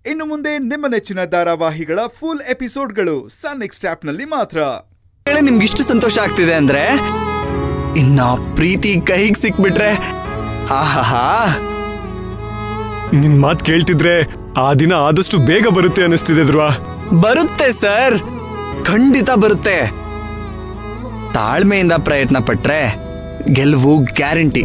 ಇನ್ನು ಮುಂದೆ ನಿಮ್ಮ ನೆಚ್ಚಿನ ಧಾರಾವಾಹಿಗಳ ಫುಲ್ ಎಪಿಸೋಡ್ಗಳು ಸನ್ ನೆಕ್ಸ್ಟ್ ಆಪ್ನಲ್ಲಿ ಮಾತ್ರ ಹೇಳಿ ನಿಮ್ಗೆ ಇಷ್ಟು ಸಂತೋಷ ಆಗ್ತಿದೆ ಅಂದ್ರೆ ಇನ್ನ ಪ್ರೀತಿ ಕೈಗೆ ಸಿಕ್ಬಿಟ್ರೆ ಆಹಾ ನಿನ್ ಮಾತ್ ಕೇಳ್ತಿದ್ರೆ ಆ ದಿನ ಆದಷ್ಟು ಬೇಗ ಬರುತ್ತೆ ಅನಿಸ್ತಿದೆ ಧ್ರುವ ಬರುತ್ತೆ ಸರ್ ಖಂಡಿತ ಬರುತ್ತೆ ತಾಳ್ಮೆಯಿಂದ ಪ್ರಯತ್ನ ಪಟ್ರೆ ಗೆಲುವು ಗ್ಯಾರಂಟಿ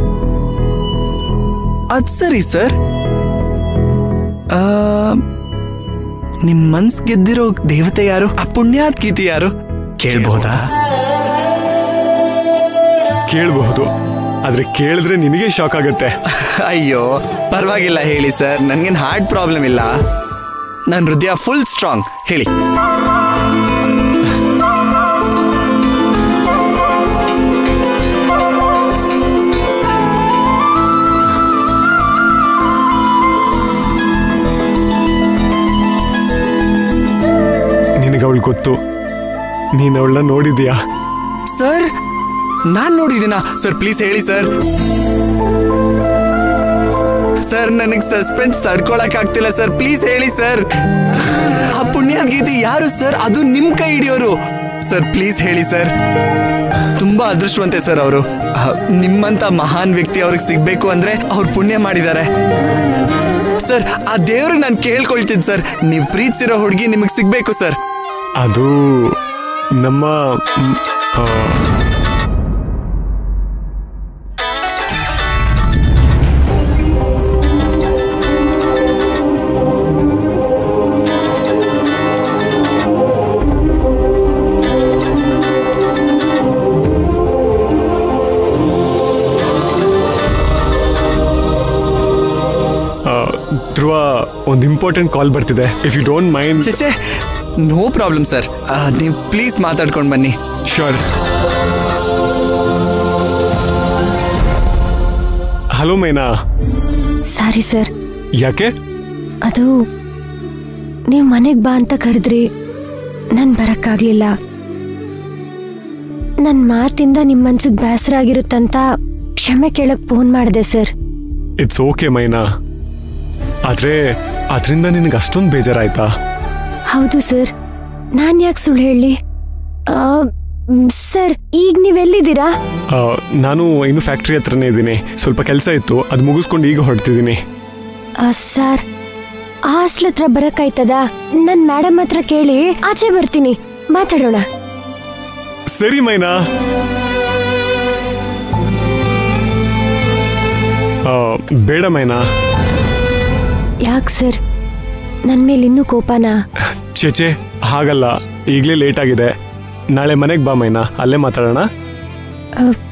ಅದ್ ಸರಿ ಸರ್ ಆ, ನಿಮ್ ಮನ್ಸ್ ಗೆದ್ದಿರೋ ದೇವತೆ ಯಾರು ಆ ಪುಣ್ಯಾತ್ ಗೀತೆ ಯಾರು ಕೇಳ್ಬಹುದಾ ಕೇಳಬಹುದು ಆದ್ರೆ ಕೇಳಿದ್ರೆ ನಿನಗೆ ಶಾಕ್ ಆಗತ್ತೆ ಅಯ್ಯೋ ಪರವಾಗಿಲ್ಲ ಹೇಳಿ ಸರ್ ನನ್ಗೇನ್ ಹಾರ್ಟ್ ಪ್ರಾಬ್ಲಮ್ ಇಲ್ಲ ನನ್ನ ಹೃದಯ ಫುಲ್ ಸ್ಟ್ರಾಂಗ್ ಹೇಳಿ ನಿನಗೆ ಅವಳು ಗೊತ್ತು ನೀನ್ ಅವಳನ್ನ ನೋಡಿದ್ಯಾ ಸರ್ ನಾನ್ ನೋಡಿದ್ದೀನ ಸರ್ ಪ್ಲೀಸ್ ಹೇಳಿ ಸರ್ ಸರ್ ನನಗೆ ಸಸ್ಪೆನ್ಸ್ ತಡ್ಕೊಳಕ್ ಆಗ್ತಿಲ್ಲ ಸರ್ ಪ್ಲೀಸ್ ಹೇಳಿ ಸರ್ ಆ ಪುಣ್ಯ ಗೀತೆ ಯಾರು ಸರ್ ಅದು ನಿಮ್ ಕೈ ಹಿಡಿಯೋರು ಸರ್ ಪ್ಲೀಸ್ ಹೇಳಿ ಸರ್ ತುಂಬಾ ಅದೃಷ್ಟವಂತೆ ಸರ್ ಅವರು ನಿಮ್ಮಂತ ಮಹಾನ್ ವ್ಯಕ್ತಿ ಅವ್ರಿಗೆ ಸಿಗ್ಬೇಕು ಅಂದ್ರೆ ಅವ್ರು ಪುಣ್ಯ ಮಾಡಿದ್ದಾರೆ ಸರ್ ಆ ದೇವ್ರಿಗೆ ನಾನು ಕೇಳ್ಕೊಳ್ತೀನಿ ಸರ್ ನೀವು ಪ್ರೀತಿಸಿರೋ ಹುಡುಗಿ ನಿಮಗೆ ಸಿಗ್ಬೇಕು ಸರ್ ಅದು ನಮ್ಮ ಮ್, ಆ, ಆ, ಧ್ರುವ ಒಂದು ಇಂಪಾರ್ಟೆಂಟ್ ಕಾಲ್ ಬರ್ತಿದೆ ಇಫ್ ಯು ಡೋಂಟ್ ಮೈಂಡ್ ಚೇಚೆ ನೋ ಪ್ರಾಬ್ಲಮ್ ಸರ್ ನೀವು ಪ್ಲೀಸ್ ಮಾತಾಡ್ಕೊಂಡು ಬನ್ನಿ ಶೋರ್ ಹಲೋ ಮೈನಾ ಸಾರಿ ಸರ್ ಯಾಕೆ ಅದು ನೀವು ಮನೆಗೆ ಬಾ ಅಂತ ಕರೆದ್ರಿ ನಾನು ಬರಕ್ಕಾಗ್ಲಿಲ್ಲ ನನ್ನ ಮಾತಿಂದ ನಿಮ್ಮ ಮನ್ಸಿಗೆ ಬೇಸರ ಆಗಿರುತ್ತಂತ ಕ್ಷಮೆ ಕೇಳಕ್ ಫೋನ್ ಮಾಡಿದೆ ಸರ್ ಇಟ್ಸ್ ಓಕೆ ಮೈನಾ ಆದ್ರೆ ಅದರಿಂದ ನಿನಗೆ ಅಷ್ಟೊಂದು ಬೇಜಾರಾಯ್ತಾ ಹೌದು ಸರ್ ನಾನು ಯಾಕೆ ಸುಳ್ಳು ಹೇಳಿ ಆ, ಮ್, ಸರ್ ಈಗ ನೀವೆಲ್ಲಿದ್ದೀರಾ ಆ, ನಾನು ಇನ್ನು ಫ್ಯಾಕ್ಟ್ರಿ ಹತ್ರನೇ ಇದ್ದೀನಿ ಸ್ವಲ್ಪ ಕೆಲಸ ಇತ್ತು ಅದು ಮುಗಿಸ್ಕೊಂಡು ಈಗ ಹೊರಡ್ತಿದ್ದೀನಿ ಆ, ಸರ್ ಹಾಸ್ಟ್ಲ್ ಹತ್ರ ಬರಕ್ಕಾಯ್ತದ ನನ್ನ ಮೇಡಮ್ ಹತ್ರ ಕೇಳಿ ಆಚೆ ಬರ್ತೀನಿ ಮಾತಾಡೋಣ ಸರಿ ಮೈನಾ ಆ, ಬೇಡ ಮೈನಾ ಯಾಕೆ ಸರ್ ನನ್ನ ಮೇಲೆ ಇನ್ನೂ ಕೋಪನಾ ಚೇಚೆ ಹಾಗಲ್ಲ ಈಗಲೇ ಲೇಟ್ ಆಗಿದೆ ನಾಳೆ ಮನೆಗೆ ಬಾ ಮೈನಾ ಅಲ್ಲೇ ಮಾತಾಡೋಣ ಆ,